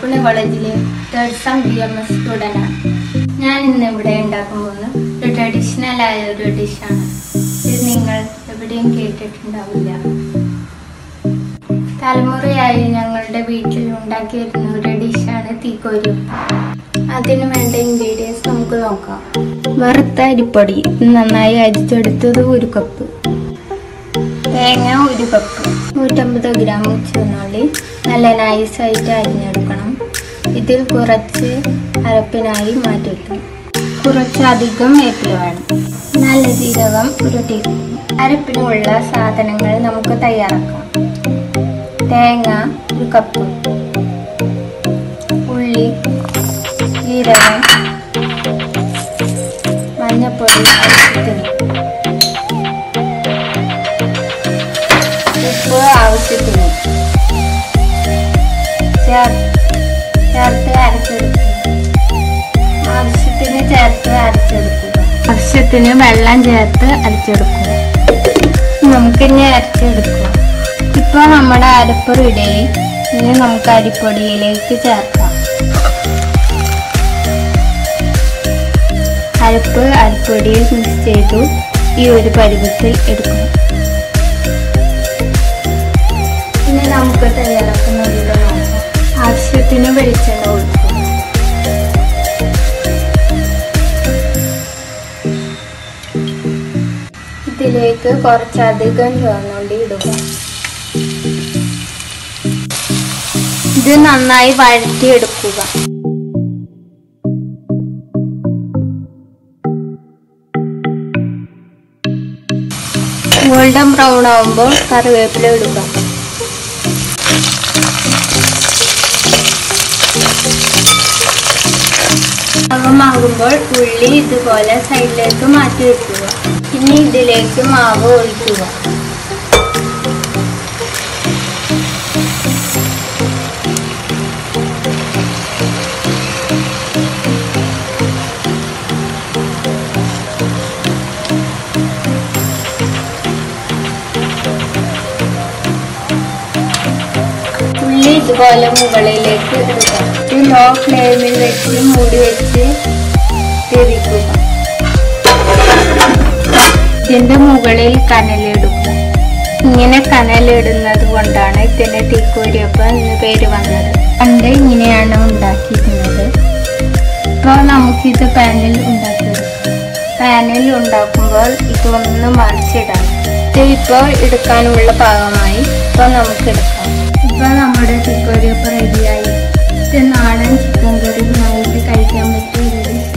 പുണ്യ കോളേജിലെ third sem B M S സ്റ്റുഡൻ്റാണ് ഞാൻ ഇന്ന് ഇവിടെ ഉണ്ടാക്കാൻ പോകുന്ന ഒരു ട്രഡീഷണൽ ആയ ഒരു ഡിഷാണ് ഇത് നിങ്ങൾ എവിടെയും കേട്ടിട്ടുണ്ടാവില്ല തലമുറയായി ഞങ്ങളുടെ വീട്ടിൽ ഉണ്ടാക്കി വരുന്ന ഒരു ഡിഷാണ് തീക്കോരി അതിന് വേണ്ട ഇൻഗ്രീഡിയൻസ് നമുക്ക് നോക്കാം വറുത്ത അരിപ്പൊടി നന്നായി അരിച്ചെടുത്തത് ഒരു കപ്പ് തേങ്ങ ഒരു കപ്പ് നൂറ്റമ്പത് ഗ്രാം ചുവന്നുള്ളി നല്ല നൈസായിട്ട് അരിഞ്ഞെടുക്കണം ഇതിൽ കുറച്ച് അരപ്പിനായി മാറ്റി വയ്ക്കണം കുറച്ചധികം വേപ്പില വേണം നല്ല ജീരകം ഒരു ടീസ്പൂൺ അരപ്പിനുള്ള സാധനങ്ങൾ നമുക്ക് തയ്യാറാക്കാം തേങ്ങ ഒരു കപ്പ് ഉള്ളി ജീരകം മഞ്ഞപ്പൊടി ആവശ്യത്തിന് ഉപ്പ് ആവശ്യത്തിന് ചേർ- ചേർത്ത് അരച്ചെടുക്കുക ആവശ്യത്തിന് ചേർത്ത് അരച്ചെടുക്കുക ആവശ്യത്തിന് വെള്ളം ചേർത്ത് അരച്ചെടുക്കുക നമുക്കിനി അരച്ചെടുക്കുക ഇപ്പോൾ നമ്മുടെ അരപ്പ് റെഡി ഇനി നമുക്ക് അരിപ്പൊടിയിലേക്ക് ചേർക്കാം അരപ്പ് അരിപ്പൊടിയിൽ മിക്സ് ചെയ്തു ഈ ഒരു പരുവത്തിൽ എടുക്കണം ഇനി നമുക്ക് തയ്യാറാക്കുന്നത് നോക്കാം ആവശ്യത്തിന് വെളിച്ചെണ്ണ ഒഴിക്കും ഇതിലേക്ക് കുറച്ചധികം ചുവന്നുള്ളി ഇടുക ഇത് നന്നായി വഴറ്റിയെടുക്കുക ഗോൾഡൻ ബ്രൗൺ ആവുമ്പോൾ കറിവേപ്പില ഇടുക പാകമാകുമ്പോൾ ഉള്ളി ഇതുപോലെ സൈഡിലേക്ക് മാറ്റി വെക്കുക ഇനി ഇതിലേക്ക് മാവ് ഒഴിക്കുക ഉള്ളി ഇതുപോലെ മുകളിലേക്ക് ഇടുക ഇത് ലോ ഫ്ലെയിമിൽ വെച്ച് മൂടി വെച്ച് തിരിക്കുക ഇതിന്റെ മുകളിൽ കനലിടുക ഇങ്ങനെ കനലിടുന്നത് കൊണ്ടാണ് ഇതിന് തീക്കോരിയപ്പം എന്ന് പേര് വന്നത് പണ്ട് ഇങ്ങനെയാണ് ഉണ്ടാക്കിയിരുന്നത് ഇപ്പോൾ നമുക്കിത് പാനിൽ ഉണ്ടാക്കിയെടുക്കാം പാനിൽ ഉണ്ടാക്കുമ്പോൾ ഇതൊന്ന് മറിച്ചിടാം ഇത് ഇപ്പോൾ എടുക്കാനുള്ള പാകമായി ഇപ്പോൾ നമുക്ക് എടുക്കാം ഇപ്പോൾ നമ്മുടെ ചിക്കോരിയപ്പം റെഡിയായി ഇത് നാടൻ ചിക്കൻ കറിയുമായിട്ട് കഴിക്കാൻ പറ്റിയ ഒരു